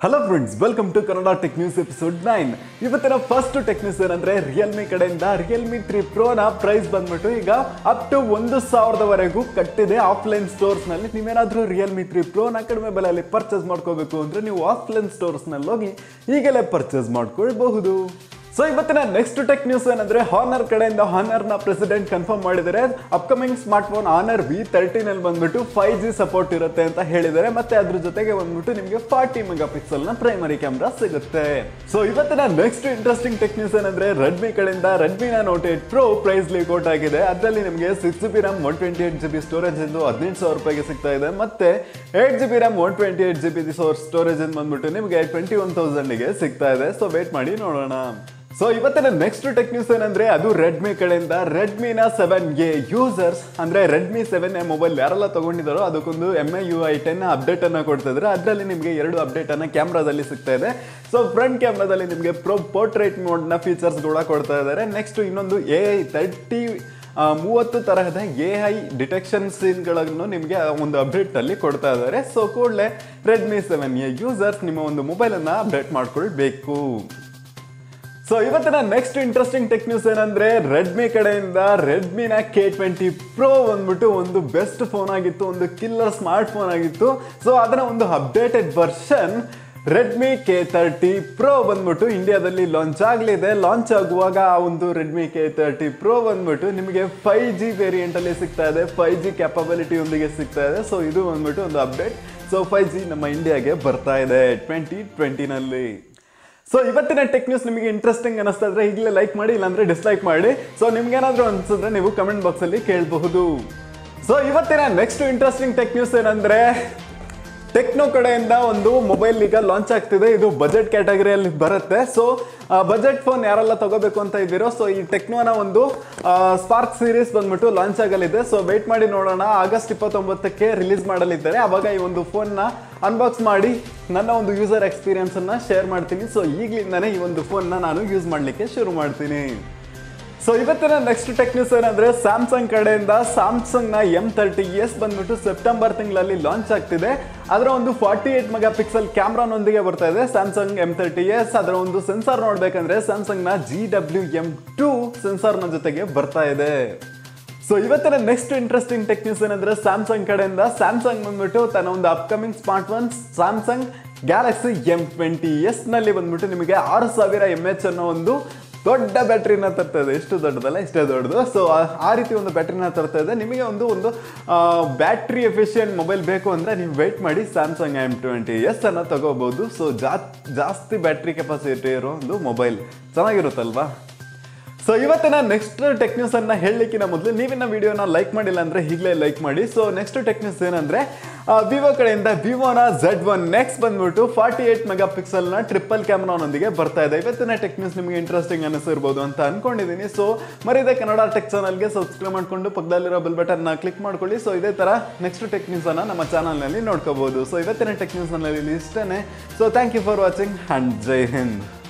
hello friends welcome to Kannada tech news episode nine ಇವತ್ತಿನ first tech news ಏನಂದ್ರೆ Realme ಕಡೆಯಿಂದ Realme three ಪ್ರೋನ price ಬಂದ್ಬಿಟ್ಟು ಈಗ ಅಪ್ ಟು ಒಂದು ಸಾವಿರದವರೆಗೂ ಕಟ್ಟಿದೆ ಆಫ್ಲೈನ್ ಸ್ಟೋರ್ಸ್ನಲ್ಲಿ ನೀವೇನಾದರೂ ರಿಯಲ್ಮಿ ತ್ರೀ ಪ್ರೋನ ಕಡಿಮೆ ಬೆಲೆಯಲ್ಲಿ ಪರ್ಚೇಸ್ ಮಾಡ್ಕೋಬೇಕು ಅಂದರೆ ನೀವು ಆಫ್ಲೈನ್ ಸ್ಟೋರ್ಸ್ನಲ್ಲಿ ಹೋಗಿ ಈಗಲೇ ಪರ್ಚೇಸ್ ಮಾಡ್ಕೊಳ್ಬಹುದು ಸೊ ಇವತ್ತಿನ ನೆಕ್ಸ್ಟ್ ಟೆಕ್ ನ್ಯೂಸ್ ಏನಂದ್ರೆ ಹಾನರ್ ಕಡೆಯಿಂದ ಹಾನರ್ ನ ಪ್ರೆಸಿಡೆಂಟ್ ಕನ್ಫರ್ಮ್ ಮಾಡಿದ್ದಾರೆ upcoming smart phone Honor V thirteen ಅಲ್ಲಿ ಬಂದ್ಬಿಟ್ಟು ಫೈವ್ ಜಿ ಸಪೋರ್ಟ್ ಇರುತ್ತೆ ಅಂತ ಹೇಳಿದ್ದಾರೆ ಮತ್ತೆ ಅದ್ರ ಜೊತೆಗೆ ಬಂದ್ಬಿಟ್ಟು ನಿಮಗೆ ಫಾರ್ಟಿ ಮೆಗಾ ಪಿಕ್ಸೆಲ್ ನ ಪ್ರೈಮರಿ ಕ್ಯಾಮ್ರಾ ಸಿಗುತ್ತೆ ಸೊ ಇವತ್ತಿನ ನೆಕ್ಸ್ಟ್ ಇಂಟ್ರೆಸ್ಟಿಂಗ್ ಟೆಕ್ ನ್ಯೂಸ್ ಏನಂದ್ರೆ ರೆಡ್ಮಿ ಕಡೆಯಿಂದ ರೆಡ್ಮಿ ನ note eight pro price leak out ಆಗಿದೆ ಅದರಲ್ಲಿ ನಿಮಗೆ six G B RAM one twenty eight G B storage ಎಂದು ಹದಿನೆಂಟು ಸಾವಿರ ರೂಪಾಯಿಗೆ ಸಿಗ್ತಾ ಇದೆ ಮತ್ತೆ eight G B RAM one twenty eight G B storage ಬಂದ್ಬಿಟ್ಟು ನಿಮಗೆ ಟ್ವೆಂಟಿ ಒನ್ ತೌಸಂಡ್ಗೆ ಸಿಗ್ತಾ ಇದೆ ಸೊ ವೇಟ್ ಮಾಡಿ ನೋಡೋಣ ಸೊ ಇವತ್ತಿನ ನೆಕ್ಸ್ಟ್ ಟೆಕ್ ನ್ಯೂಸ್ ಏನಂದ್ರೆ ಅದು ರೆಡ್ಮಿ ಕಡೆಯಿಂದ ರೆಡ್ಮಿನ ಸೆವೆನ್ ಎ ಯೂಸರ್ಸ್ ಅಂದ್ರೆ ರೆಡ್ಮಿ ಸೆವೆನ್ ಎ ಮೊಬೈಲ್ ಯಾರೆಲ್ಲ ತಗೊಂಡಿದ್ದಾರೋ ಅದಕ್ಕೊಂದು M I U I ten update ಅನ್ನ ಕೊಡ್ತಾ ಇದ್ದಾರೆ ಅದರಲ್ಲಿ ನಿಮಗೆ ಎರಡು ಅಪ್ಡೇಟ್ ಅನ್ನ ಕ್ಯಾಮ್ರಾದಲ್ಲಿ ಸಿಗ್ತಾ ಇದೆ ಸೊ ಫ್ರಂಟ್ ಕ್ಯಾಮ್ರಾದಲ್ಲಿ ನಿಮಗೆ ಪ್ರೊ ಪೋರ್ಟ್ರೇಟ್ ಮೋಡ್ ನ ಫೀಚರ್ಸ್ ಕೂಡ ಕೊಡ್ತಾ ಇದ್ದಾರೆ ನೆಕ್ಸ್ಟ್ ಇನ್ನೊಂದು ಎ ಐ ತರ್ಟಿ ಮೂವತ್ತು ತರಹದ ಎ ಐ ಡಿಟೆಕ್ಷನ್ ಸೀನ್ಗಳನ್ನು ನಿಮಗೆ ಒಂದು ಅಪ್ಡೇಟ್ ಅಲ್ಲಿ ಕೊಡ್ತಾ ಇದ್ದಾರೆ ಸೊ ಕೂಡಲೇ ರೆಡ್ಮಿ ಸೆವೆನ್ ಎ ಯೂಸರ್ಸ್ ನಿಮ್ಮ ಒಂದು ಮೊಬೈಲನ್ನು ಅಪ್ಡೇಟ್ ಮಾಡ್ಕೊಳ್ಬೇಕು ಸೊ ಇವತ್ತಿನ ನೆಕ್ಸ್ಟ್ ಇಂಟ್ರೆಸ್ಟಿಂಗ್ ಟೆಕ್ ನ್ಯೂಸ್ ಏನಂದ್ರೆ ರೆಡ್ಮಿ ಕಡೆಯಿಂದ ರೆಡ್ಮಿನ ಕೆ ಟ್ವೆಂಟಿ ಪ್ರೋ ಬಂದ್ಬಿಟ್ಟು ಒಂದು ಬೆಸ್ಟ್ ಫೋನ್ ಆಗಿತ್ತು ಒಂದು ಕಿಲ್ಲರ್ ಸ್ಮಾರ್ಟ್ ಫೋನ್ ಆಗಿತ್ತು ಸೊ ಅದರ ಒಂದು updated version Redmi K thirty pro ಬಂದ್ಬಿಟ್ಟು ಇಂಡಿಯಾದಲ್ಲಿ ಲಾಂಚ್ ಆಗಲಿದೆ ಲಾಂಚ್ ಆಗುವಾಗ ಆ ಒಂದು ರೆಡ್ಮಿ ಕೆ ತರ್ಟಿ ಪ್ರೋ ಬಂದ್ಬಿಟ್ಟು ನಿಮಗೆ ಫೈವ್ ಜಿ ವೇರಿಯಂಟಲ್ಲಿ ಸಿಗ್ತಾ ಇದೆ ಫೈವ್ ಜಿ ಕ್ಯಾಪಬಿಲಿಟಿಯೊಂದಿಗೆ ಸಿಗ್ತಾ ಇದೆ ಸೊ ಇದು ಬಂದ್ಬಿಟ್ಟು ಒಂದು ಅಪ್ಡೇಟ್ ಸೊ ಫೈವ್ ಜಿ ನಮ್ಮ ಇಂಡಿಯಾಗೆ ಬರ್ತಾ ಇದೆ ಟ್ವೆಂಟಿ ಟ್ವೆಂಟಿನಲ್ಲಿ ಸೊ ಇವತ್ತಿನ ಟೆಕ್ ನ್ಯೂಸ್ ನಿಮಗೆ ಇಂಟ್ರೆಸ್ಟಿಂಗ್ ಅನಿಸ್ತಾ ಇದ್ರೆ ಈಗಲೇ ಲೈಕ್ ಮಾಡಿ ಇಲ್ಲಾಂದ್ರೆ ಡಿಸ್ಲೈಕ್ ಮಾಡಿ ಸೊ ನಿಮ್ಗೆ ಏನಾದರೂ ಅನ್ಸಿದ್ರೆ ನೀವು ಕಮೆಂಟ್ ಬಾಕ್ಸಲ್ಲಿ ಕೇಳಬಹುದು ಸೊ ಇವತ್ತಿನ ನೆಕ್ಸ್ಟ್ ಇಂಟ್ರೆಸ್ಟಿಂಗ್ ಟೆಕ್ ನ್ಯೂಸ್ ಏನಂದ್ರೆ ಟೆಕ್ನೋ ಕಡೆಯಿಂದ ಒಂದು ಮೊಬೈಲ್ ಈಗ ಲಾಂಚ್ ಆಗ್ತಿದೆ ಇದು ಬಜೆಟ್ ಕ್ಯಾಟಗರಿಯಲ್ಲಿ ಬರುತ್ತೆ ಸೊ ಬಜೆಟ್ ಫೋನ್ ಯಾರೆಲ್ಲ ತಗೋಬೇಕು ಅಂತ ಇದ್ದೀರೋ ಸೊ ಈ ಟೆಕ್ನೋನ ಒಂದು ಸ್ಪಾರ್ಕ್ ಸೀರೀಸ್ ಬಂದ್ಬಿಟ್ಟು ಲಾಂಚ್ ಆಗಲಿದೆ ಸೊ ವೇಟ್ ಮಾಡಿ ನೋಡೋಣ ಆಗಸ್ಟ್ ಇಪ್ಪತ್ತೊಂಬತ್ತಕ್ಕೆ ರಿಲೀಸ್ ಮಾಡಲಿದ್ದಾರೆ ಅವಾಗ ಈ ಒಂದು ಫೋನ್ನ ಅನ್ಬಾಕ್ಸ್ ಮಾಡಿ ನನ್ನ ಒಂದು ಯೂಸರ್ ಎಕ್ಸ್ಪೀರಿಯನ್ಸ್ ಅನ್ನ ಶೇರ್ ಮಾಡ್ತೀನಿ ಸೊ ಈಗಲಿಂದಾನೇ ಈ ಒಂದು ಫೋನ್ನ ನಾನು ಯೂಸ್ ಮಾಡಲಿಕ್ಕೆ ಶುರು ಮಾಡ್ತೀನಿ ಸೊ ಇವತ್ತಿನ ನೆಕ್ಸ್ಟ್ ಟೆಕ್ ನ್ಯೂಸ್ ಏನಂದ್ರೆ ಸ್ಯಾಮ್ಸಂಗ್ ಕಡೆಯಿಂದ ಸ್ಯಾಮ್ಸಂಗ್ ನ ಎಂ ತರ್ಟಿ ಎಸ್ ಬಂದ್ಬಿಟ್ಟು ಸೆಪ್ಟೆಂಬರ್ ತಿಂಗಳಲ್ಲಿ ಲಾಂಚ್ ಆಗ್ತಿದೆ ಅದರ ಒಂದು ಫಾರ್ಟಿ ಏಟ್ ಮೆಗಾ ಪಿಕ್ಸೆಲ್ ಕ್ಯಾಮ್ರಾನೊಂದಿಗೆ ಬರ್ತಾ ಇದೆ ಸ್ಯಾಮ್ಸಂಗ್ ಎಂ ತರ್ಟಿ ಎಸ್ ಅದರ ಒಂದು ಸೆನ್ಸಾರ್ ನೋಡ್ಬೇಕಂದ್ರೆ ಸ್ಯಾಮ್ಸಂಗ್ ನ ಜಿ ಡಬ್ಲ್ಯೂ ಎಂ ಟೂ ಸೆನ್ಸಾರ್ನ ಜೊತೆಗೆ ಬರ್ತಾ ಇದೆ ಸೊ ಇವತ್ತಿನ ನೆಕ್ಸ್ಟ್ ಇಂಟ್ರೆಸ್ಟಿಂಗ್ ಟೆಕ್ ನ್ಯೂಸ್ ಏನಂದ್ರೆ ಸ್ಯಾಮ್ಸಂಗ್ ಕಡೆಯಿಂದ ಸ್ಯಾಮ್ಸಂಗ್ ಬಂದ್ಬಿಟ್ಟು ತನ್ನ ಒಂದು upcoming smart smartphone Samsung Galaxy M twenty S ನಲ್ಲಿ ಬಂದ್ಬಿಟ್ಟು ನಿಮಗೆ ಆರು ಸಾವಿರ ಎಂ ಎಚ್ ಅನ್ನೋ ಒಂದು ದೊಡ್ಡ ಬ್ಯಾಟ್ರಿನ ತರ್ತಾ ಇದೆ ಎಷ್ಟು ದೊಡ್ಡದಲ್ಲ ಇಷ್ಟೇ ದೊಡ್ಡದು ಸೊ ಆ ರೀತಿ ಒಂದು ಬ್ಯಾಟ್ರಿನ ತರ್ತಾ ಇದೆ ನಿಮಗೆ ಒಂದು ಒಂದು ಬ್ಯಾಟ್ರಿ ಎಫಿಷಿಯಂಟ್ ಮೊಬೈಲ್ ಬೇಕು ಅಂದರೆ ನೀವು ವೆಯ್ಟ್ ಮಾಡಿ ಸ್ಯಾಮ್ಸಂಗ್ ಎಮ್ ಟ್ವೆಂಟಿ ಎಸ್ ಅನ್ನ ತಗೋಬಹುದು ಸೊ ಜಾಸ್ತಿ ಬ್ಯಾಟ್ರಿ ಕೆಪಾಸಿಟಿ ಇರೋ ಒಂದು ಮೊಬೈಲ್ ಚೆನ್ನಾಗಿರುತ್ತಲ್ವಾ ಸೊ ಇವತ್ತಿನ ನೆಕ್ಸ್ಟ್ ಟೆಕ್ ನ್ಯೂಸ್ ಅನ್ನ ಹೇಳಲಿಕ್ಕಿನ ಮೊದಲು ನೀವಿನ ವಿಡಿಯೋನ ಲೈಕ್ ಮಾಡಿಲ್ಲ ಅಂದ್ರೆ ಈಗಲೇ ಲೈಕ್ ಮಾಡಿ ಸೊ ನೆಕ್ಸ್ಟ್ ಟೆಕ್ ನ್ಯೂಸ್ ಏನಂದ್ರೆ ವಿವೋ ಕಡೆಯಿಂದ ವಿವೋನ ಝೆಡ್ ಒನ್ ನೆಕ್ಸ್ಟ್ ಬಂದ್ಬಿಟ್ಟು ಫಾರ್ಟಿ ಏಟ್ ಮೆಗಾ ಪಿಕ್ಸೆಲ್ನ ಟ್ರಿಪಲ್ ಕ್ಯಾಮ್ರಾನೊಂದಿಗೆ ಬರ್ತಾ ಇದೆ ಇವತ್ತಿನ ಟೆಕ್ ನ್ಯೂಸ್ ನಿಮಗೆ ಇಂಟ್ರೆಸ್ಟಿಂಗ್ ಅನಿಸಿರ್ಬೋದು ಅಂತ ಅನ್ಕೊಂಡಿದ್ದೀನಿ ಸೊ ಮರಿದೆ ಕನ್ನಡ ಟೆಕ್ ಚಾನಲ್ಗೆ ಸಬ್ಸ್ಕ್ರೈಬ್ ಮಾಡ್ಕೊಂಡು ಪಕ್ಕದಲ್ಲಿರೋ ಬೆಲ್ ಬಟನ್ನ ಕ್ಲಿಕ್ ಮಾಡ್ಕೊಳ್ಳಿ ಸೊ ಇದೇ ಥರ ನೆಕ್ಸ್ಟ್ ಟೆಕ್ ನ್ಯೂಸ್ ಅನ್ನ ನಮ್ಮ ಚಾನಲ್ನಲ್ಲಿ ನೋಡ್ಕೋಬಹುದು ಸೊ ಇವತ್ತಿನ ಟೆಕ್ ನ್ಯೂಸ್ನಲ್ಲಿ ಇಷ್ಟೇ so thank you for watching and Jai Hind